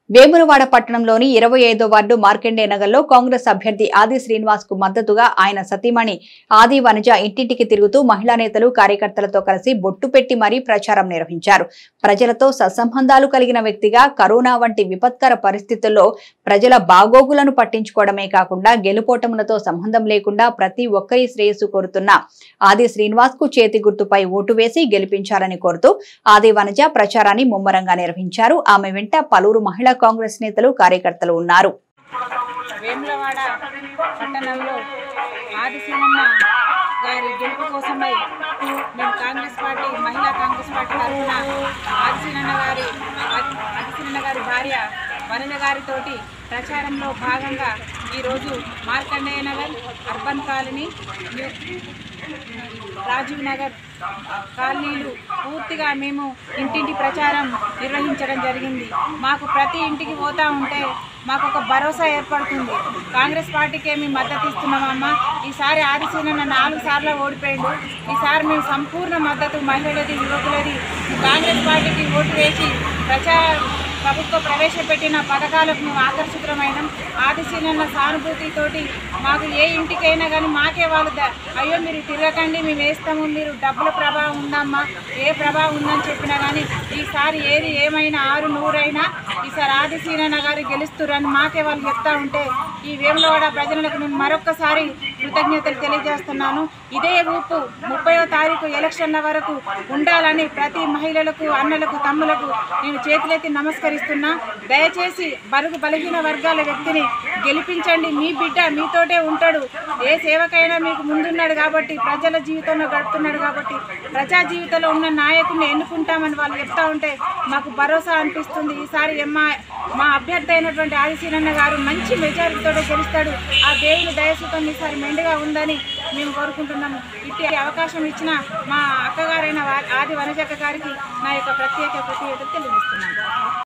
వేములవాడ పట్టణంలోని ఇరవై ఐదో వార్డు మార్కండే నగర్లో కాంగ్రెస్ అభ్యర్థి ఆది శ్రీనివాస్ కు మద్దతుగా ఆయన సతీమణి ఆది వనజ ఇంటింటికి తిరుగుతూ మహిళా నేతలు కార్యకర్తలతో కలిసి బొట్టు పెట్టి మరీ ప్రచారం నిర్వహించారు ప్రజలతో సత్సంబంధాలు కలిగిన వ్యక్తిగా కరోనా వంటి విపత్కర పరిస్థితుల్లో ప్రజల బాగోగులను పట్టించుకోవడమే కాకుండా గెలుపోటములతో సంబంధం లేకుండా ప్రతి ఒక్కరి శ్రేయస్సు కోరుతున్న ఆది శ్రీనివాస్ కు చేతి గుర్తుపై ఓటు వేసి గెలిపించాలని కోరుతూ ఆది వనజ ప్రచారాన్ని ముమ్మరంగా నిర్వహించారు ఆమె వెంట పలువురు మహిళా కాంగ్రెస్ నేతలు కార్యకర్తలు ఉన్నారు వేములవాడ పట్టణంలో ఆదిశీలన్న గారి గెలుపు కోసమై మేము కాంగ్రెస్ పార్టీ మహిళా కాంగ్రెస్ పార్టీ తరఫున ఆదిశీలన్న గారి ఆదిశీలన్న గారి భార్య వనజ గారితోటి ప్రచారంలో భాగంగా ఈరోజు Markandeya Nagar urban colony new- Rajiv Nagar కాలనీలు పూర్తిగా మేము ఇంటింటి ప్రచారం నిర్వహించడం జరిగింది మాకు ప్రతి ఇంటికి పోతా ఉంటే మాకు ఒక భరోసా ఏర్పడుతుంది కాంగ్రెస్ పార్టీకే మేము మద్దతు ఇస్తున్నామమ్మా ఈసారి ఆదిశీలన నాలుగు సార్లు ఓడిపోయిండు ఈసారి మేము సంపూర్ణ మద్దతు మహిళలది యువకులది కాంగ్రెస్ పార్టీకి ఓటు వేసి ప్రచార ప్రభుత్వం ప్రవేశపెట్టిన పథకాలకు మేము ఆకర్షితులమైనాం ఆదిశీలన సానుభూతితోటి మాకు ఏ ఇంటికైనా కానీ మాకే వాళ్ళు ద- అయ్యో మీరు తిరగకండి మేము వేస్తాము మీరు డబ్బుల ప్రభావం ఉందమ్మా ఏ ప్రభావం ఉందని చెప్పినా కానీ ఈసారి ఏది ఏమైనా ఆరు నూరైనా ఈసారి ఆదిశీలన గారు గెలుస్తురని మాకే వాళ్ళు చెప్తా ఉంటే ఈ వేములవాడ ప్రజలకు నేను మరొక్కసారి కృతజ్ఞతలు తెలియజేస్తున్నాను ఇదే ఊపు ముప్పయో తారీఖు ఎలక్షన్ల వరకు ఉండాలని ప్రతి మహిళలకు అన్నలకు తమ్ములకు నేను చేతులెత్తి నమస్కరిస్తున్నా దయచేసి బరుగు బలహీన వర్గాల వ్యక్తిని గెలిపించండి మీ బిడ్డ మీతోటే ఉంటాడు ఏ సేవకైనా మీకు ముందున్నాడు కాబట్టి ప్రజల జీవితంలో గడుపుతున్నాడు కాబట్టి ప్రజా జీవితంలో ఉన్న నాయకుడిని ఎన్నుకుంటామని వాళ్ళు చెప్తా ఉంటే మాకు భరోసా అనిపిస్తుంది ఈసారి ఎమ్మా మా అభ్యర్థి అయినటువంటి ఆదిశీలన్న గారు మంచి మెజారిటీతో గెలుస్తాడు ఆ దేవుని దయసుతం ఈసారి మెండుగా ఉందని మేము కోరుకుంటున్నాము ఇట్టి అవకాశం ఇచ్చిన మా అక్కగారైన వా- ఆది వనజక్క గారికి నా యొక్క ప్రత్యేక కృతజ్ఞతలు తెలియజేస్తున్నాను